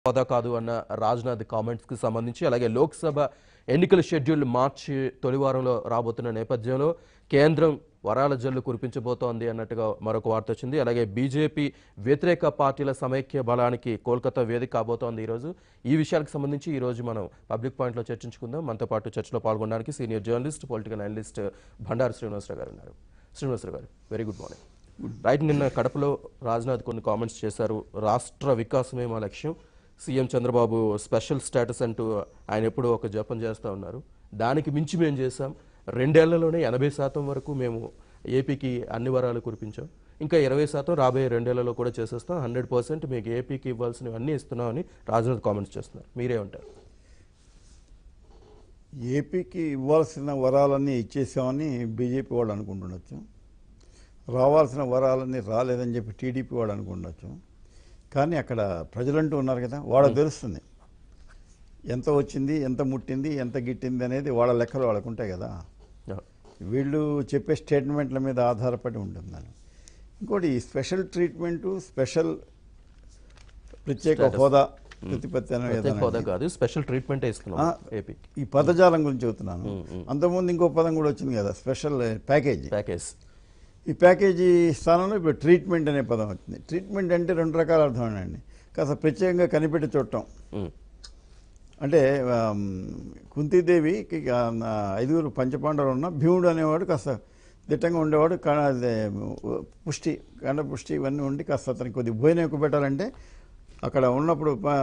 హోదా కాదు అన్న రాజ్నాథ్ కామెంట్స్ కి సంబంధించి అలాగే లోక్సభ ఎన్నికల షెడ్యూల్ మార్చి తొలి వారంలో రాబోతున్న నేపథ్యంలో కేంద్రం వరాల జల్లు కురిపించబోతోంది అన్నట్టుగా మరొక వార్త వచ్చింది అలాగే బీజేపీ వ్యతిరేక పార్టీల సమైక్య బలానికి కోల్కతా వేదిక కాబోతోంది ఈరోజు ఈ విషయాలకు సంబంధించి ఈ రోజు మనం పబ్లిక్ పాయింట్లో చర్చించుకుందాం మనతో పాటు చర్చలో పాల్గొనడానికి senior journalist political analyst Bhandaru Srinivasarao garu ఉన్నారు శ్రీనివాసరావు గారు వెరీ గుడ్ మార్నింగ్ రైట్ నిన్న కడపలో రాజ్నాథ్ కొన్ని కామెంట్స్ చేశారు రాష్ట్ర వికాసమే మా లక్ష్యం సీఎం చంద్రబాబు స్పెషల్ స్టేటస్ అంటూ ఆయన ఎప్పుడూ ఒక జపం చేస్తూ ఉన్నారు దానికి మించి మేము చేశాం రెండేళ్లలోనే ఎనభై శాతం వరకు మేము ఏపీకి అన్ని వరాలు కురిపించాం ఇంకా ఇరవై శాతం రాబోయే రెండేళ్లలో కూడా చేసేస్తాం హండ్రెడ్ పర్సెంట్ మీకు ఏపీకి ఇవ్వాల్సినవి అన్నీ ఇస్తున్నామని రాజ్నాథ్ కామెంట్స్ చేస్తున్నారు మీరే ఉంటారు ఏపీకి ఇవ్వాల్సిన వరాలన్నీ ఇచ్చేసామని బీజేపీ వాళ్ళు అనుకుంటుండొచ్చు రావాల్సిన వరాలన్నీ రాలేదని చెప్పి టీడీపీ వాళ్ళు అనుకుండొచ్చు కానీ అక్కడ ప్రజలంటూ ఉన్నారు కదా వాళ్ళకి తెలుస్తుంది ఎంత వచ్చింది ఎంత ముట్టింది ఎంత గిట్టింది అనేది వాళ్ళ లెక్కలు వాళ్ళకు ఉంటాయి కదా వీళ్ళు చెప్పే స్టేట్మెంట్ల మీద ఆధారపడి ఉంటుందని ఇంకోటి ఈ స్పెషల్ ట్రీట్మెంటు స్పెషల్ ప్రత్యేక Status. హోదా ప్రతిపత్తి అనేది ప్రత్యేక ఏదైనా హోదా కాదు స్పెషల్ ట్రీట్మెంటే ఇస్తున్నాం ఆ, ఏపీకి ఈ పదజాలం గురించి చెబుతున్నాను అంతకుముందు ఇంకో పదం కూడా వచ్చింది కదా స్పెషల్ ప్యాకేజీ ప్యాకేజ్ ఈ ప్యాకేజీ స్థానంలో ఇప్పుడు ట్రీట్మెంట్ అనే పదం వచ్చింది ట్రీట్మెంట్ అంటే రెండు రకాల అర్థం అండి కాస్త ప్రత్యేకంగా కనిపెట్టి చూడటం అంటే ఆమ్, కుంతీదేవికి ఆ, నా ఐదుగురు పంచపాండవులు ఉన్న భీముడు అనేవాడు కాస్త దిట్టంగా ఉండేవాడు కా- అదే, పుష్టి కండ పుష్టి ఇవన్నీ ఉండి కాస్త అతనికి కొద్ది భోజనం ఎక్కువ పెట్టాలంటే అక్కడ ఉన్నప్పుడు పా-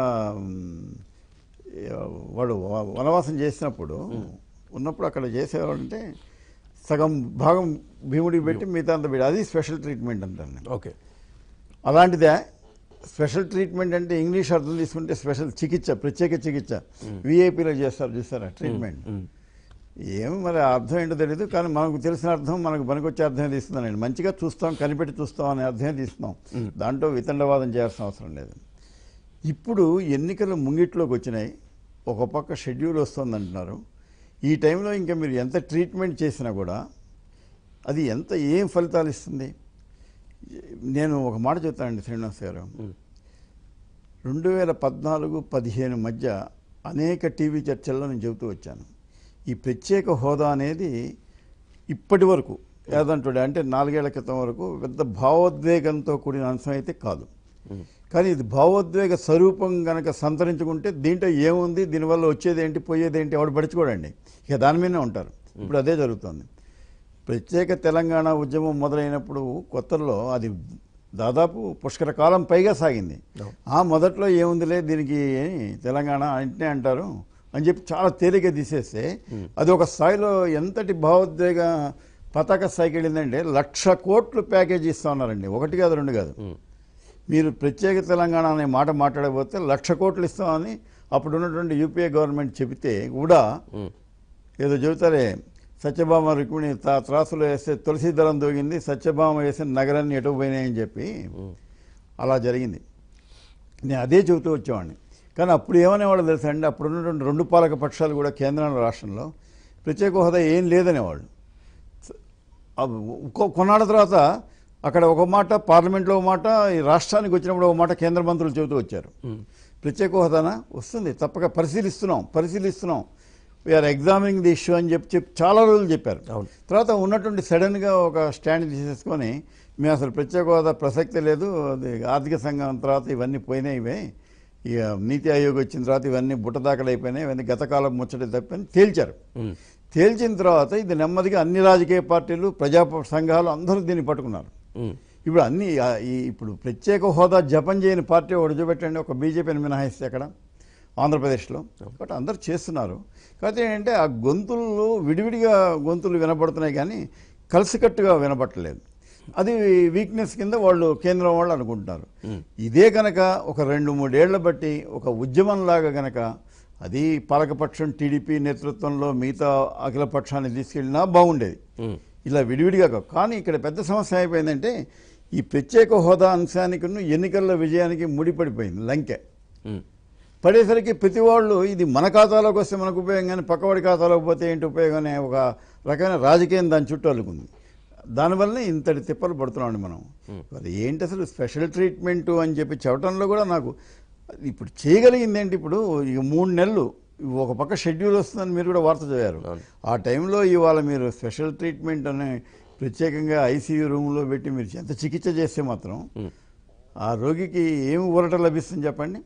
వాడు వ- వనవాసం చేసినప్పుడు ఉన్నప్పుడు అక్కడ చేసేవాడు అంటే సగం భాగం భీముడికి పెట్టి మిగతా అంత పెట్టి అది స్పెషల్ ట్రీట్మెంట్ అంటాను నేను ఓకే అలాంటిదే స్పెషల్ ట్రీట్మెంట్ అంటే ఇంగ్లీష్ అర్థం తీసుకుంటే స్పెషల్ చికిత్స ప్రత్యేక చికిత్స విఐపీలో చేస్తారు చూస్తారా ట్రీట్మెంట్ ఏమో మరి ఆ అర్థం ఏంటో తెలియదు కానీ మనకు తెలిసిన అర్థం మనకు పనికొచ్చే అర్థమే తీస్తున్నానండి మంచిగా చూస్తాం కనిపెట్టి చూస్తాం అనే అర్థమే తీస్తున్నాం దాంట్లో వితండవాదం చేయాల్సిన అవసరం లేదు ఇప్పుడు ఎన్నికలు ముంగిట్లోకి వచ్చినాయి ఒక పక్క షెడ్యూల్ వస్తుంది అంటున్నారు ఈ టైంలో ఇంకా మీరు ఎంత ట్రీట్మెంట్ చేసినా కూడా అది ఎంత ఏం ఫలితాలు ఇస్తుంది నేను ఒక మాట చెప్తానండి శ్రీనివాస్ గారు రెండు వేల పద్నాలుగు పదిహేను మధ్య అనేక టీవీ చర్చల్లో నేను చెబుతూ వచ్చాను ఈ ప్రత్యేక హోదా అనేది ఇప్పటి వరకు ఏదంటాడు అంటే నాలుగేళ్ల క్రితం వరకు పెద్ద భావోద్వేగంతో కూడిన అంశం అయితే కాదు కానీ ఇది భావోద్వేగ స్వరూపం కనుక సంతరించుకుంటే దీంట్లో ఏముంది దీనివల్ల వచ్చేది ఏంటి పోయేది ఏంటి ఎవడు పడుచుకోడండి ఇక దాని మీదనే ఉంటారు ఇప్పుడు అదే జరుగుతుంది ప్రత్యేక తెలంగాణ ఉద్యమం మొదలైనప్పుడు కొత్తల్లో అది దాదాపు పుష్కర కాలం పైగా సాగింది ఆ మొదట్లో ఏముందిలే దీనికి తెలంగాణ అంటే అంటారు అని చెప్పి చాలా తేలిక తీసేస్తే అది ఒక స్థాయిలో ఎంతటి భావోద్వేగ పతాక స్థాయికి వెళ్ళిందంటే లక్ష కోట్లు ప్యాకేజీ ఇస్తా ఉన్నారండి ఒకటి కాదు రెండు కాదు మీరు ప్రత్యేక తెలంగాణ అనే మాట మాట్లాడకపోతే లక్ష కోట్లు ఇస్తామని అప్పుడు ఉన్నటువంటి యూపీఏ గవర్నమెంట్ చెబితే కూడా ఏదో చెబుతారే సత్యభామ రుక్మిణి తా త్రాసులో వేస్తే తులసి దళం దూగింది సత్యభామ వేసిన నగరాన్ని ఎటు పోయినాయని చెప్పి అలా జరిగింది నేను అదే చెబుతూ వచ్చేవాడిని కానీ అప్పుడు ఏమనేవాళ్ళు తెలుసా అండి అప్పుడు ఉన్నటువంటి రెండు పాలక పక్షాలు కూడా కేంద్రంలో రాష్ట్రంలో ప్రత్యేక హోదా ఏం లేదనేవాళ్ళు అవ్- కొ- కొన్నాళ్ళ తర్వాత అక్కడ ఒక మాట పార్లమెంట్లో ఒక మాట ఈ రాష్ట్రానికి వచ్చినప్పుడు ఒక మాట కేంద్ర మంత్రులు చెబుతూ వచ్చారు ప్రత్యేక హోదానా వస్తుంది తప్పక పరిశీలిస్తున్నాం పరిశీలిస్తున్నాం వీఆర్ ఎగ్జామినింగ్ ది ఇష్యూ అని చెప్పి చెప్పి చాలా రోజులు చెప్పారు అవును. తర్వాత ఉన్నటువంటి సడన్గా ఒక స్టాండ్ తీసేసుకొని మేము అసలు ప్రత్యేక హోదా ప్రసక్తి లేదు అది ఆర్థిక సంఘం తర్వాత ఇవన్నీ పోయినాయి ఇవే ఇక నీతి ఆయోగ్ వచ్చిన తర్వాత ఇవన్నీ బుట్టదాఖలు అయిపోయినాయి ఇవన్నీ గతకాలం ముచ్చట తప్పని తేల్చారు తేల్చిన తర్వాత ఇది నెమ్మదిగా అన్ని రాజకీయ పార్టీలు ప్రజా సంఘాలు అందరూ దీన్ని పట్టుకున్నారు ఇప్పుడు అన్ని ఆ, ఈ ఇప్పుడు ప్రత్యేక హోదా జపం చేయని పార్టీ ఒకటి చూపెట్టండి ఒక బీజేపీని మినహాయిస్తే అక్కడ ఆంధ్రప్రదేశ్లో బట్ అందరు చేస్తున్నారు కాకపోతే ఏంటంటే ఆ గొంతులు విడివిడిగా గొంతులు వినపడుతున్నాయి కానీ కలిసికట్టుగా వినపట్టలేదు అది వీక్నెస్ కింద వాళ్ళు కేంద్రం వాళ్ళు అనుకుంటున్నారు ఇదే కనుక ఒక రెండు మూడేళ్ల బట్టి ఒక ఉద్యమంలాగా గనక అది పాలకపక్షం టీడీపీ నేతృత్వంలో మిగతా అఖిల పక్షాన్ని తీసుకెళ్ళినా బాగుండేది ఇలా విడివిడిగా కాదు. కానీ ఇక్కడ పెద్ద సమస్య అయిపోయిందంటే ఈ ప్రత్యేక హోదా అంశానికి ఎన్నికల విజయానికి ముడిపడిపోయింది లంకె పడేసరికి ప్రతి వాళ్ళు ఇది మన ఖాతాలోకి వస్తే మనకు ఉపయోగం కానీ పక్కవాడి ఖాతాలోకి పోతే ఏంటి ఉపయోగం అనే ఒక రకమైన రాజకీయం దాని చుట్టూ అల్లుకుంది దానివల్లనే ఇంతటి తిప్పలు పడుతున్నామండి మనం అది ఏంటి అసలు స్పెషల్ ట్రీట్మెంట్ అని చెప్పి చెప్పడంలో కూడా నాకు ఇప్పుడు చేయగలిగింది ఏంటి ఇప్పుడు ఇక మూడు నెలలు ఒక పక్క షెడ్యూల్ వస్తుందని మీరు కూడా వార్త చదివారు అవును. ఆ టైంలో ఇవాళ మీరు స్పెషల్ ట్రీట్మెంట్ అనే ప్రత్యేకంగా ఐసీయూ రూమ్లో పెట్టి మీరు ఎంత చికిత్స చేస్తే మాత్రం ఉమ్. ఆ రోగికి ఏమి ఊరట లభిస్తుంది చెప్పండి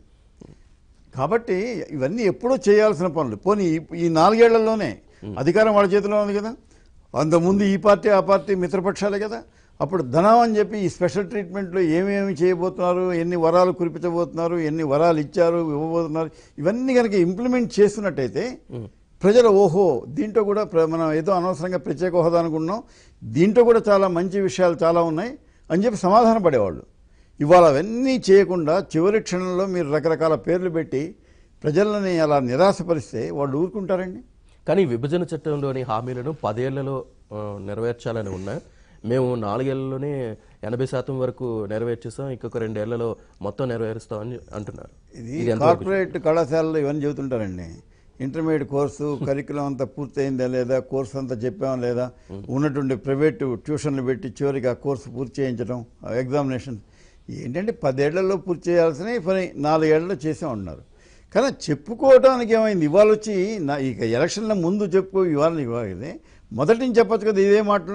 కాబట్టి ఇవన్నీ ఎప్పుడో చేయాల్సిన పనులు పోనీ ఈ- ఈ నాలుగేళ్లలోనే అధికారం వాళ్ళ చేతిలో ఉంది కదా అంతకుముందు ఈ పార్టీ ఆ పార్టీ మిత్రపక్షాలే కదా అప్పుడు ధనం అని చెప్పి ఈ స్పెషల్ ట్రీట్మెంట్లో ఏమేమి చేయబోతున్నారు ఎన్ని వరాలు కురిపించబోతున్నారు ఎన్ని వరాలు ఇచ్చారు ఇవ్వబోతున్నారు ఇవన్నీ కనుక ఇంప్లిమెంట్ చేస్తున్నట్టయితే ప్రజలు ఓహో దీంట్లో కూడా ప్ర- మనం ఏదో అనవసరంగా ప్రత్యేక హోదా అనుకున్నాం దీంట్లో కూడా చాలా మంచి విషయాలు చాలా ఉన్నాయి అని చెప్పి సమాధాన పడేవాళ్ళు ఇవాళ అవన్నీ చేయకుండా చివరి క్షణంలో మీరు రకరకాల పేర్లు పెట్టి ప్రజలని అలా నిరాశపరిస్తే వాళ్ళు ఊరుకుంటారండి కానీ విభజన చట్టంలోని హామీలను పదేళ్లలో ఆ, నెరవేర్చాలని ఉన్నాయి మేము నాలుగేళ్లలోనే ఎనభై శాతం వరకు నెరవేర్చేస్తాం ఇంకొక రెండేళ్లలో మొత్తం నెరవేరుస్తామని అంటున్నారు ఇది ఇది ఎంతవరకు కార్పొరేట్ కళాశాలలో ఇవన్నీ చెబుతుంటారండి ఇంటర్మీడియట్ కోర్సు కరికులం అంతా పూర్తయిందా లేదా కోర్సు అంతా చెప్పామా లేదా ఉన్నటువంటి ప్రైవేటు ట్యూషన్లు పెట్టి చివరికి ఆ కోర్సు పూర్తి చేయించడం ఎగ్జామినేషన్ ఏంటంటే పదేళ్లలో పూర్తి చేయాల్సిన పని నాలుగేళ్లలో చేసే ఉన్నారు కానీ చెప్పుకోవడానికి ఏమైంది ఇవాళ వచ్చి నా ఇక ఎలక్షన్ల ముందు చెప్పు ఇవాళ ఇవాళ ఇదే మొదటి నుంచి చెప్పొచ్చు కదా ఇదే మాటలు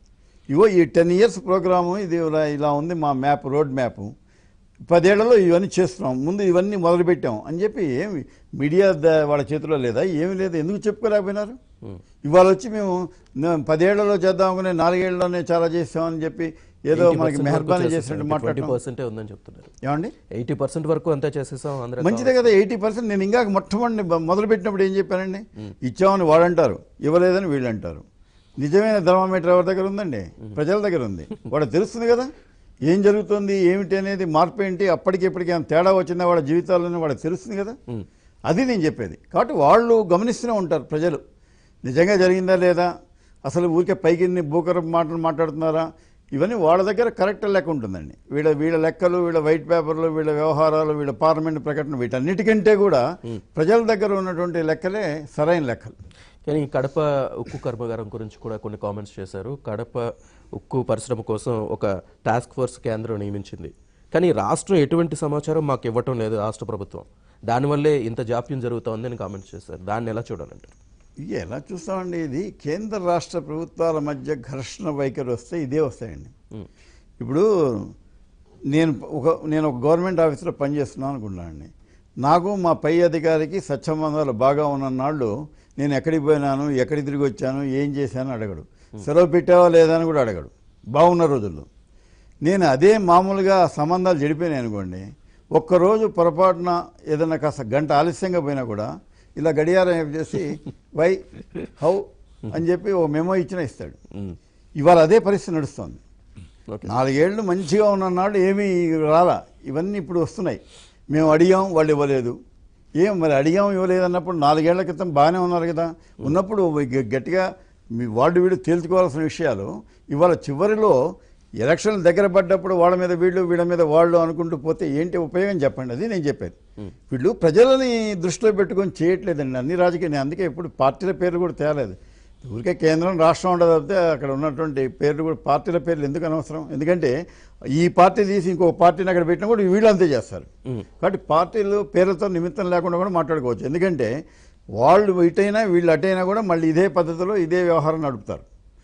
ఇవో ఈ టెన్ ఇయర్స్ ప్రోగ్రాము ఇది ఇలా ఇలా ఉంది మా మ్యాప్ రోడ్ మ్యాప్ పదేళ్లలో ఇవన్నీ చేస్తున్నాం ముందు ఇవన్నీ మొదలుపెట్టాం అని చెప్పి ఏమి మీడియా ద- వాళ్ళ చేతిలో లేదా ఏమి లేదు ఎందుకు చెప్పుకోలేకపోయినారు ఇవాళ వచ్చి మేము న- పదేళ్లలో చేద్దాం అనుకునే నాలుగేళ్లలోనే చాలా చేస్తామని చెప్పి ఏదో మనకి మెహర్బానీ చేసినట్టు ట్వంటీ మాట్లాడటం పర్సెంటే ఉందని చెప్తున్నారు ఏమండి ఎయిటీ పర్సెంట్ వరకు అంతా చేసేసాం అందరూ మంచిదే కదా ఎయిటీ పర్సెంట్ నేను ఇంకా మొట్టమొదటి మొదలు పెట్టినప్పుడు ఏం చెప్పానండి ఇచ్చామని వాడంటారు ఇవ్వలేదని వీళ్ళు అంటారు నిజమైన థర్మామీటర్ ఎవరి దగ్గర ఉందండి ప్రజల దగ్గర ఉంది వాడు తెలుస్తుంది కదా ఏం జరుగుతుంది ఏమిటి అనేది మార్పు ఏంటి అప్పటికి ఇప్పటికి ఏమైనా తేడా వచ్చిందా వాళ్ళ జీవితాల్లోనే వాళ్ళకి తెలుస్తుంది కదా ఉమ్. అది నేను చెప్పేది కాబట్టి వాళ్ళు గమనిస్తూనే ఉంటారు ప్రజలు నిజంగా జరిగిందా లేదా అసలు ఊరికే పైకి ఇన్ని భూకరపు మాటలు మాట్లాడుతున్నారా ఇవన్నీ వాళ్ళ దగ్గర కరెక్ట్ లెక్క ఉంటుందండి వీళ్ళ వీళ్ళ లెక్కలు వీళ్ళ వైట్ పేపర్లు వీళ్ళ వ్యవహారాలు వీళ్ళ పార్లమెంట్ ప్రకటన వీటన్నిటికంటే కూడా ప్రజల దగ్గర ఉన్నటువంటి లెక్కలే సరైన లెక్కలు కానీ ఈ కడప ఉక్కు కర్మాగారం గురించి కూడా కొన్ని కామెంట్స్ చేశారు కడప ఉక్కు పరిశ్రమ కోసం ఒక టాస్క్ ఫోర్స్ కేంద్రం నియమించింది కానీ రాష్ట్రం ఎటువంటి సమాచారం మాకు ఇవ్వటం లేదు రాష్ట్ర ప్రభుత్వం దానివల్లే ఇంత జాప్యం జరుగుతోంది అని కామెంట్స్ చేశారు దాన్ని ఎలా చూడాలంటారు ఇక ఎలా చూస్తామండి ఇది కేంద్ర రాష్ట్ర ప్రభుత్వాల మధ్య ఘర్షణ వైఖరి వస్తే ఇదే వస్తాయండి ఉమ్. ఇప్పుడు నేను ఒక నేను ఒక గవర్నమెంట్ ఆఫీస్లో పనిచేస్తున్నాను అనుకున్నానండి నాకు మా పై అధికారికి సత్సంబంధాలు బాగా ఉన్న నాళ్ళు నేను ఎక్కడికి పోయినాను ఎక్కడికి తిరిగి వచ్చాను ఏం చేశాను అడగడు సెలవు పెట్టావా లేదా అని కూడా అడగడు బాగున్న రోజుల్లో నేను అదే మామూలుగా సంబంధాలు చెడిపోయినాయి అనుకోండి ఒక్కరోజు పొరపాటున ఏదైనా కాస్త గంట ఆలస్యంగా పోయినా కూడా ఇలా గడియారం ఏం చేసి వై హౌ అని చెప్పి ఓ మెమో ఇచ్చినా ఇస్తాడు ఉమ్. ఇవాళ అదే పరిస్థితి నడుస్తోంది ఓకే నాలుగేళ్లు మంచిగా ఉన్న నాడు ఏమీ రాలా ఇవన్నీ ఇప్పుడు వస్తున్నాయి మేము అడిగాం వాళ్ళు ఇవ్వలేదు ఏం మరి అడిగాం ఇవ్వలేదు అన్నప్పుడు నాలుగేళ్ల క్రితం బాగానే ఉన్నారు కదా ఉన్నప్పుడు గ- గట్టిగా మీ వాడు వీడు తేల్చుకోవాల్సిన విషయాలు ఇవాళ చివరిలో ఎలక్షన్లు దగ్గర పడ్డప్పుడు వాళ్ళ మీద వీళ్ళు వీళ్ళ మీద వాళ్ళు అనుకుంటూ పోతే ఏంటి ఉపయోగం చెప్పండి అది నేను చెప్పేది వీళ్ళు ప్రజలని దృష్టిలో పెట్టుకొని చేయట్లేదండి అన్ని రాజకీయ నేను అందుకే ఇప్పుడు పార్టీల పేర్లు కూడా తేలేదు ఊరికే కేంద్రం రాష్ట్రం ఉండదు తప్పితే అక్కడ ఉన్నటువంటి పేర్లు కూడా పార్టీల పేర్లు ఎందుకు అనవసరం ఎందుకంటే ఈ పార్టీ తీసి ఇంకో పార్టీని అక్కడ పెట్టినా కూడా వీళ్ళు అంతే చేస్తారు ఉమ్. కాబట్టి పార్టీలు పేర్లతో నిమిత్తం లేకుండా కూడా మాట్లాడుకోవచ్చు ఎందుకంటే వాళ్ళు ఇటైనా వీళ్ళు అటైనా కూడా మళ్ళీ ఇదే పద్ధతిలో ఇదే వ్యవహారం నడుపుతారు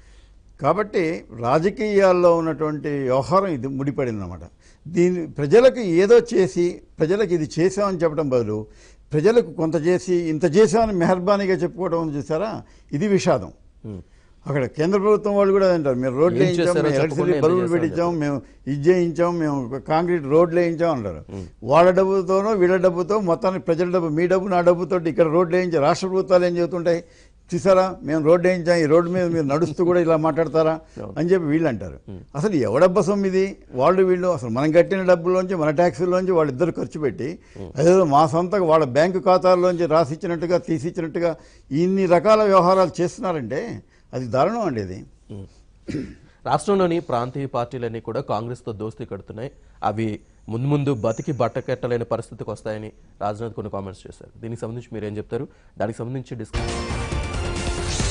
కాబట్టి రాజకీయాల్లో ఉన్నటువంటి వ్యవహారం ఇది ముడిపడిందన్నమాట దీని ప్రజలకు ఏదో చేసి ప్రజలకు ఇది చేసామని చెప్పడం బదులు ప్రజలకు కొంత చేసి ఇంత చేసామని మెహర్బానీగా చెప్పుకోవడం ఉంది చూసారా ఇది విషాదం ఉమ్. అక్కడ కేంద్ర ప్రభుత్వం వాళ్ళు కూడా అంటారు మేము రోడ్లు ఏం వేయించాం చేశారో మేము చెప్పకుండా ఎలక్ట్రిసిటీ ఎంత బల్బులు చేశారో పెట్టించాం మేము ఇది చేయించాం మేము కాంక్రీట్ రోడ్లు వేయించాం అంటారు వాళ్ళ డబ్బుతోనో వీళ్ళ డబ్బుతో మొత్తానికి ప్రజల డబ్బు మీ డబ్బు నా డబ్బుతో ఇక్కడ రోడ్లు వేయించి రాష్ట్ర ప్రభుత్వాలు ఏం చెబుతుంటాయి చూసారా మేము రోడ్డు వేయించాం ఈ రోడ్డు మీద మీరు నడుస్తూ కూడా ఇలా మాట్లాడతారా అని చెప్పి వీళ్ళు అంటారు అసలు ఎవడబ్బ సొమ్ము ఇది వాళ్ళు వీళ్ళు అసలు మనం కట్టిన డబ్బుల్లోంచి మన ట్యాక్సుల్లోంచి వాళ్ళిద్దరు ఖర్చు పెట్టి అదేదో మా సొంత వాళ్ళ బ్యాంకు ఖాతాల్లోంచి రాసిచ్చినట్టుగా తీసిచ్చినట్టుగా ఇన్ని రకాల వ్యవహారాలు చేస్తున్నారంటే అది దారుణం అండి ఇది ఉమ్. రాష్ట్రంలోని ప్రాంతీయ పార్టీలన్నీ కూడా కాంగ్రెస్తో దోస్తీ కడుతున్నాయి అవి ముందు ముందు బతికి బట్టకెట్టలేని పరిస్థితికి వస్తాయని రాజ్నాథ్ కొన్ని కామెంట్స్ చేశారు దీనికి సంబంధించి మీరు ఏం చెప్తారు దానికి సంబంధించి డిస్కస్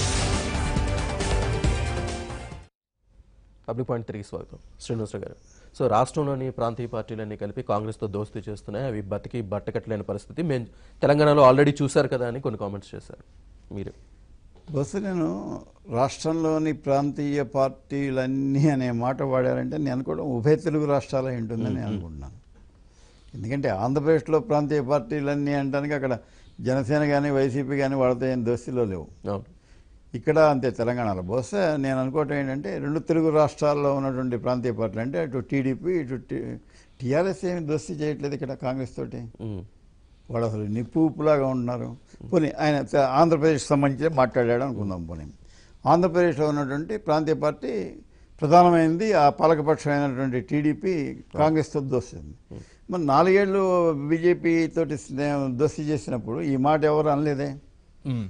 పబ్లిక్ పాయింట్ తిరిగి స్వాగతం శ్రీనివాసరావు గారు సో రాష్ట్రంలోని ప్రాంతీయ పార్టీలన్నీ కలిపి కాంగ్రెస్తో దోస్తీ చేస్తున్నాయి అవి బతికి బట్టకట్టలేని పరిస్థితి మేము తెలంగాణలో ఆల్రెడీ చూశారు కదా అని కొన్ని కామెంట్స్ చేశారు మీరు బస్సు నేను రాష్ట్రంలోని ప్రాంతీయ పార్టీలన్నీ అనే మాట వాడారంటే నేను అనుకోవడం ఉభయ తెలుగు రాష్ట్రాలే ఉంటుందని అనుకుంటున్నాను ఎందుకంటే ఆంధ్రప్రదేశ్లో ప్రాంతీయ పార్టీలన్నీ అంటానికి అక్కడ జనసేన కానీ వైసీపీ కానీ వాళ్ళతో ఏం దోస్తీలో లేవు అవును ఇక్కడ అంతే తెలంగాణలో బహుశా నేను అనుకోవటం ఏంటంటే రెండు తెలుగు రాష్ట్రాల్లో ఉన్నటువంటి ప్రాంతీయ పార్టీలు అంటే అటు టీడీపీ ఇటు టీఆర్ఎస్ ఏమి దోస్తీ చేయట్లేదు ఇక్కడ కాంగ్రెస్ తోటి ఉమ్. వాళ్ళు అసలు నిప్పు ఉప్పులాగా ఉంటున్నారు పోనీ ఆయన త- ఆంధ్రప్రదేశ్ సంబంధించి మాట్లాడాడు అనుకుందాం పోనీ ఆంధ్రప్రదేశ్లో ఉన్నటువంటి ప్రాంతీయ పార్టీ ప్రధానమైనది ఆ పాలకపక్షమైనటువంటి టీడీపీ కాంగ్రెస్తో దోస్తుంది మరి నాలుగేళ్లు బీజేపీ తోటి స్నే- దోస్తీ చేసినప్పుడు ఈ మాట ఎవరు అనలేదే ఉమ్.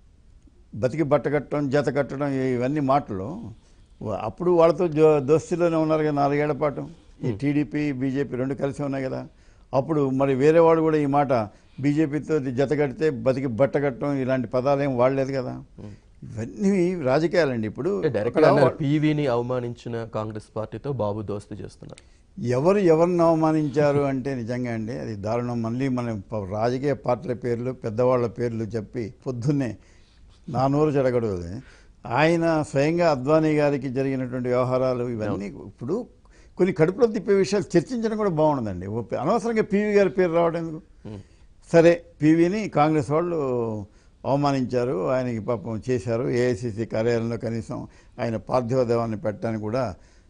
బతికి బట్ట కట్టడం జత కట్టడం ఇవన్నీ మాటలు వా- అప్పుడు వాళ్ళతో జో- దోస్తీలోనే ఉన్నారు కదా నాలుగేళ్ల పాటు ఈ టీడీపీ బీజేపీ రెండు కలిసి ఉన్నాయి కదా అప్పుడు మరి వేరే వాడు కూడా ఈ మాట బీజేపీతో జత కడితే బతికి బట్ట కట్టడం ఇలాంటి పదాలు ఏం వాడలేదు కదా ఇవన్నీ రాజకీయాలండి ఇప్పుడు అంటే డైరెక్ట్ అక్కడ అన్నారు పీవీని అవమానించిన కాంగ్రెస్ పార్టీతో బాబు దోస్తీ చేస్తున్నారు ఎవరు ఎవరిని అవమానించారు అంటే నిజంగా అండి అది దారుణం మళ్ళీ మనం ప- రాజకీయ పార్టీల పేర్లు పెద్దవాళ్ళ పేర్లు చెప్పి పొద్దున్నే నా నోరు చెడగడదు ఆయన స్వయంగా అద్వానీ గారికి జరిగినటువంటి వ్యవహారాలు ఇవన్నీ ఇప్పుడు కొన్ని కడుపులో తిప్పే విషయాలు చర్చించడం కూడా బాగుండదండి ఓ పే- అనవసరంగా పీవీ గారి పేరు రావడం ఎందుకు సరే పీవీని కాంగ్రెస్ వాళ్ళు అవమానించారు ఆయనకి పాపం చేశారు ఏఐసిసి కార్యాలయంలో కనీసం ఆయన పార్థివ దేవాన్ని పెట్టడానికి కూడా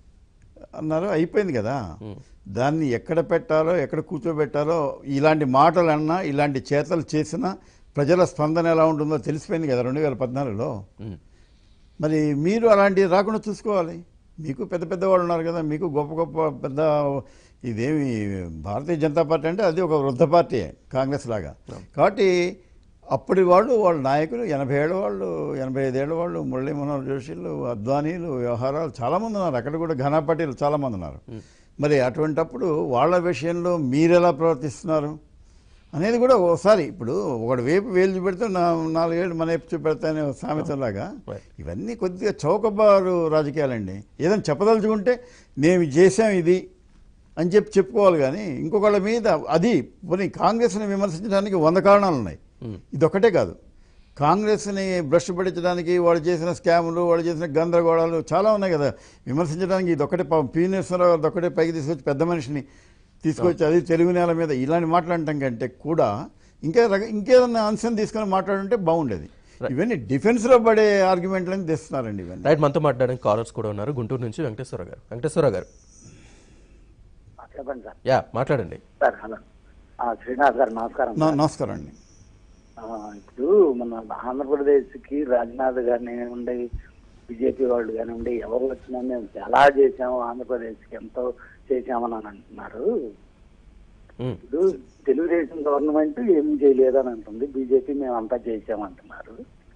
అన్నారు అయిపోయింది కదా దాన్ని ఎక్కడ పెట్టాలో ఎక్కడ కూర్చోబెట్టాలో ఇలాంటి మాటలు అన్నా ఇలాంటి చేతలు చేసినా ప్రజల స్పందన ఎలా ఉంటుందో తెలిసిపోయింది కదా రెండు వేల పద్నాలుగులో ఉమ్. మరి మీరు అలాంటివి రాకుండా చూసుకోవాలి మీకు పెద్ద పెద్ద వాళ్ళు ఉన్నారు కదా మీకు గొప్ప గొప్ప పెద్ద ఇదేమి భారతీయ జనతా పార్టీ అంటే అది ఒక వృద్ధ పార్టీ కాంగ్రెస్ లాగా కాబట్టి అప్పటి వాళ్ళు వాళ్ళ నాయకులు ఎనభై ఏళ్ళ వాళ్ళు ఎనభై ఐదేళ్ల వాళ్ళు మురళీ మనోహర్ జోషిలు అద్వానీలు వ్యవహారాలు చాలామంది ఉన్నారు అక్కడ కూడా ఘనా పార్టీలు చాలామంది ఉన్నారు మరి అటువంటప్పుడు వాళ్ళ విషయంలో మీరెలా ప్రవర్తిస్తున్నారు అనేది కూడా ఒకసారి ఇప్పుడు ఒకటి వేపు వేలు చూపెడితే నా నాలుగేళ్ళు మన వైపు చూపెడతానే సామెతలాగా Right. ఇవన్నీ కొద్దిగా చౌకబారు రాజకీయాలండి ఏదైనా చెప్పదలుచుకుంటే మేము చేసాం ఇది అని చెప్పి చెప్పుకోవాలి కానీ ఇంకొకళ్ళ మీద అది పోనీ కాంగ్రెస్ని విమర్శించడానికి వంద కారణాలు ఉన్నాయి ఇదొక్కటే కాదు కాంగ్రెస్ని బ్రష్ పడించడానికి వాళ్ళు చేసిన స్కాములు వాళ్ళు చేసిన గందరగోళాలు చాలా ఉన్నాయి కదా విమర్శించడానికి ఇదొక్కటే పాపం పి నరసింహరావు గారు ఒక్కటే పైకి తీసుకొచ్చి పెద్ద మనిషిని తీసుకొచ్చి అది తెలుగు నేల మీద ఇలాంటి మాట్లాడటం కంటే కూడా ఇంకా రక- ఇంకేదన్నా అంశం తీసుకొని మాట్లాడుంటే బాగుండేది ఇవన్నీ డిఫెన్స్లో పడే ఆర్గ్యుమెంట్లని తెస్తున్నారండి ఇవన్నీ రైట్ మనతో మాట్లాడడానికి కాలర్స్ కూడా ఉన్నారు గుంటూరు నుంచి వెంకటేశ్వర గారు వెంకటేశ్వర గారు చెప్పండి సార్ యా మాట్లాడండి సార్ హలో ఆ, శ్రీనివాస్ గారు నమస్కారం నా- సార్. నమస్కారం అండి ఆ, ఇప్పుడు మన ఆంధ్రప్రదేశ్కి రాజ్నాథ్ కానివ్వండి బీజేపీ వాళ్ళు కానివ్వండి ఎవరు వచ్చినా మేము చాలా చేసాము ఆంధ్రప్రదేశ్కి ఎంతో చేశామని అని అంటున్నారు ఉమ్. ఇప్పుడు తెలుగుదేశం గవర్నమెంట్ ఏం చేయలేదని అంటుంది బీజేపీ మేము అంతా చేశామంటున్నారు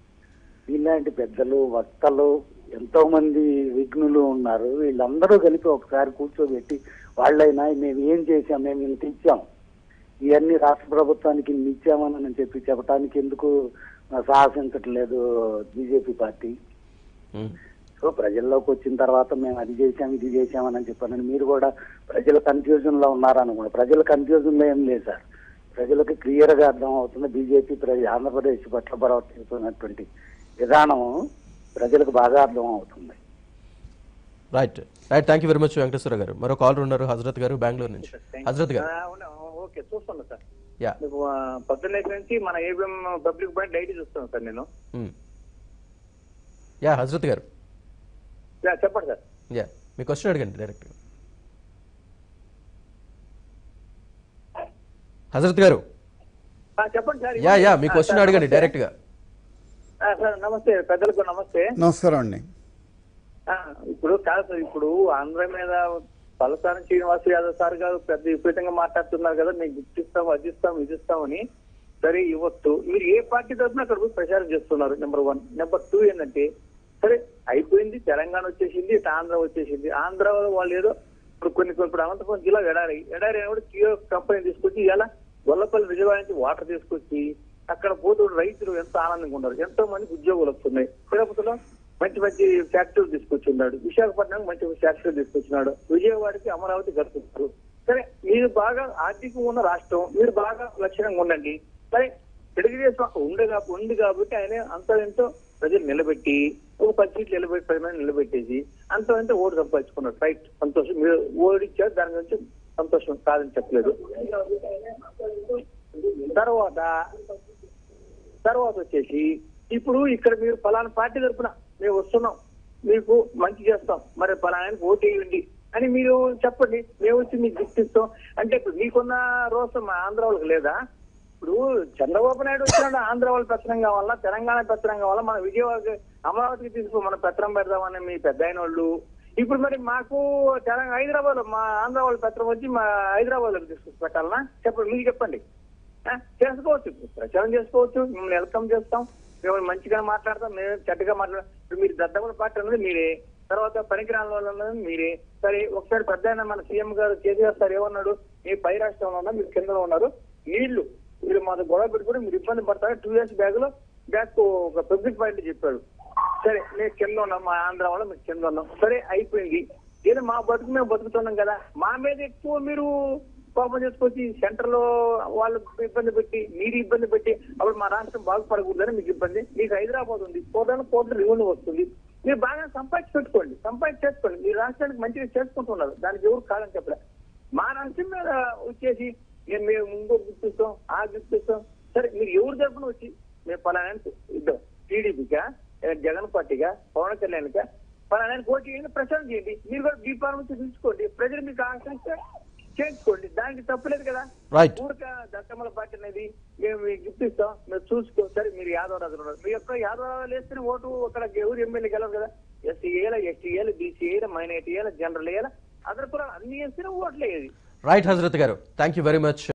ఇలాంటి పెద్దలు వక్తలు ఎంతో మంది విఘ్నులు ఉన్నారు వీళ్ళందరూ కలిపి ఒకసారి కూర్చోబెట్టి వాళ్ళైనా మేము ఏం చేశాం మేము ఇంత ఇచ్చాం ఇవన్నీ రాష్ట్ర ప్రభుత్వానికి ఇన్ని ఇచ్చామని చెప్పి చెప్పడానికి ఎందుకు సాహసించట్లేదు బీజేపీ పార్టీ ఉమ్. సో ప్రజల్లోకి వచ్చిన తర్వాత మేము అది చేశాం ఇది చేశామని చెప్పానని మీరు కూడా ప్రజల కన్ఫ్యూజన్ లో ఉన్నారనుకోండి ప్రజల కన్ఫ్యూజన్ లో ఏం లేదు సార్ ప్రజలకు క్లియర్ గా అర్థం అవుతుంది బీజేపీ ప్రజ ఆంధ్రప్రదేశ్ పట్ల ప్రవర్తిస్తున్నటువంటి విధానం ప్రజలకు బాగా అర్థం అవుతుంది right right thank you very much Venkateswara గారు మరో కాలర్ ఉన్నారు హజరత్ గారు బెంగళూరు నుంచి హజరత్ గారు అవును, ఓకే చూస్తున్నా సార్ యా మీకు ఆ, పొద్దున్న లేచి నుంచి మన ఏబిఎం పబ్లిక్ పాయింట్ డైలీ చూస్తున్నాం సార్ నేను ఉమ్. యా హజరత్ గారు యా, చెప్పండి సార్ యా మీ క్వశ్చన్ అడగండి డైరెక్ట్గా హజరత్ గారు ఆ, చెప్పండి సార్ యా యా మీ ఆ, క్వశ్చన్ సార్, అడగండి నమస్తే. డైరెక్ట్గా ఆ, సార్ నమస్తే పెద్దలకు నమస్తే నమస్కారం అండి ఆ, ఇప్పుడు కాదు సార్ ఇప్పుడు ఆంధ్ర మీద పలసాని శ్రీనివాస్ యాదవ్ సార్ గారు పెద్ద విపరీతంగా మాట్లాడుతున్నారు కదా మీకు గుర్తిస్తాం అది ఇస్తాం ఇది ఇస్తామని సరే ఇవ్వచ్చు మీరు ఏ పార్టీ తరఫున అక్కడ పోయి ప్రచారం చేస్తున్నారు నెంబర్ వన్ నెంబర్ టూ ఏంటంటే సరే అయిపోయింది తెలంగాణ వచ్చేసింది ఇటు ఆంధ్ర వచ్చేసింది ఆంధ్ర వాళ్ళు ఏదో ఇప్పుడు కొన్ని కొన్ని ఇప్పుడు అనంతపురం జిల్లా ఎడారి ఎడారి కూడా కియో కంపెనీ తీసుకొచ్చి ఇలా గొల్లపల్లి విజయవాడ నుంచి వాటర్ తీసుకొచ్చి అక్కడ పోతూ రైతులు ఎంతో ఆనందంగా ఉన్నారు ఎంతో మందికి ఉద్యోగాలు వస్తున్నాయి తిరుపతిలో మంచి మంచి ఫ్యాక్టరీలు తీసుకొచ్చున్నాడు విశాఖపట్నం మంచి మంచి ఫ్యాక్టరీలు తీసుకొచ్చినాడు విజయవాడకి అమరావతి కడుతున్నారు సరే మీరు బాగా ఆర్థికంగా ఉన్న రాష్ట్రం మీరు బాగా లక్షణంగా ఉండండి సరే తెలుగుదేశం ఉంది కాబట్టి ఉంది కాబట్టి ఆయన అంత ఎంతో ప్రజలు నిలబెట్టి ఒక పది సీట్లు నిలబెట్టి పది మంది నిలబెట్టేసి అంత ఎంతో ఓటు సంపాదించుకున్నారు రైట్ సంతోషం మీరు ఓడిచ్చారు దాని గురించి సంతోషం కాదని చెప్పలేదు తర్వాత తర్వాత వచ్చేసి ఇప్పుడు ఇక్కడ మీరు ఫలానా పార్టీ తరపున మేము వస్తున్నాం మీకు మంచి చేస్తాం మరి ఫలానానికి ఓటు వేయండి అని మీరు చెప్పండి మేము వచ్చి మీకు గుర్తిస్తాం అంటే ఇప్పుడు మీకున్న రోసం మా ఆంధ్ర వాళ్ళకి లేదా ఇప్పుడు చంద్రబాబు నాయుడు వచ్చినాడు ఆంధ్ర వాళ్ళ పెత్తనం కావాలా తెలంగాణ పెత్తనం కావాలా మన విజయవాడ అమరావతికి తీసుకో మన పెత్తనం పెడదామని మీ పెద్ద అయిన వాళ్ళు ఇప్పుడు మరి మాకు తెలంగాణ హైదరాబాద్ లో మా ఆంధ్ర వాళ్ళ పెత్తనం వచ్చి మా హైదరాబాద్ లో తీసుకొచ్చి పెట్టాలనా చెప్పండి మీకు చెప్పండి ఆ, చేసుకోవచ్చు ప్రచారం చేసుకోవచ్చు మిమ్మల్ని వెల్కమ్ చేస్తాం మిమ్మల్ని మంచిగా మాట్లాడతాం మేము చెడ్డగా మాట్లాడతాం ఇప్పుడు మీరు దద్దమ్మల పార్టీ అన్నది మీరే తర్వాత పనికిరాని వాళ్ళు అన్నది మీరే సరే ఒకసారి పెద్ద ఆయన మన సీఎం గారు కేసీఆర్ సార్ ఏమన్నాడు మీ పై రాష్ట్రంలో ఉన్నా మీరు కింద ఉన్నారు నీళ్లు మీరు మాతో గొడవ పెట్టుకుని మీరు ఇబ్బంది పడతారు టూ ఇయర్స్ బ్యాగ్ లో బ్యాక్ ఒక పబ్లిక్ పాయింట్ చెప్పాడు సరే మేము కింద ఉన్నాం మా ఆంధ్ర వాళ్ళు మేము కింద ఉన్నాం సరే అయిపోయింది ఏదో మా బతుకు మేము బతుకుతున్నాం కదా మా మీద ఎక్కువ మీరు కోపం చేసుకొచ్చి సెంటర్ లో వాళ్ళు ఇబ్బంది పెట్టి మీరు ఇబ్బంది పెట్టి అప్పుడు మా రాష్ట్రం బాగుపడకూడదని మీకు ఇబ్బంది మీకు హైదరాబాద్ ఉంది కోటాను కోట్ల రెవెన్యూ వస్తుంది మీరు బాగా సంపాదించి పెట్టుకోండి సంపాదించి చేసుకోండి మీ రాష్ట్రానికి మంచిగా చేసుకుంటున్నారు దానికి ఎవరు కాదని చెప్పలే మా రాష్ట్రం మీద వచ్చేసి నేను మేము ముందు గుర్తిస్తాం ఆ గుర్తిస్తాం సరే మీరు ఎవరు తరపున వచ్చి మేము పలానా ఇద్దాం టీడీపీకా జగన్ పార్టీగా పవన్ కళ్యాణ్గా పలానా పోటీ చేయండి ప్రచారం చేయండి మీరు కూడా దీపాల నుంచి తీసుకోండి ప్రజలు మీకు ఆకర్షిస్తే చేయించుకోండి దానికి తప్పులేదు కదా రైట్ ఊరిక దత్తమ్మల పార్టీ అనేది మేము మీకు గిఫ్ట్ ఇస్తాం మీరు చూసుకో సరే మీరు యాదవ రాజులు ఉన్నారు మీ యొక్క యాదవ రాజులు వేస్తేనే ఓటు అక్కడ ఎవరు ఎమ్మెల్యే గెలవరు కదా ఎస్సీ ఏల ఎస్టీ ఏల బీసీ ఏల మైనార్టీ ఏల జనరల్ ఏల అదర్ కూడా అన్ని వేస్తేనే ఓట్లు వేయాలి రైట్ హజరత్ గారు థ్యాంక్ యూ వెరీ మచ్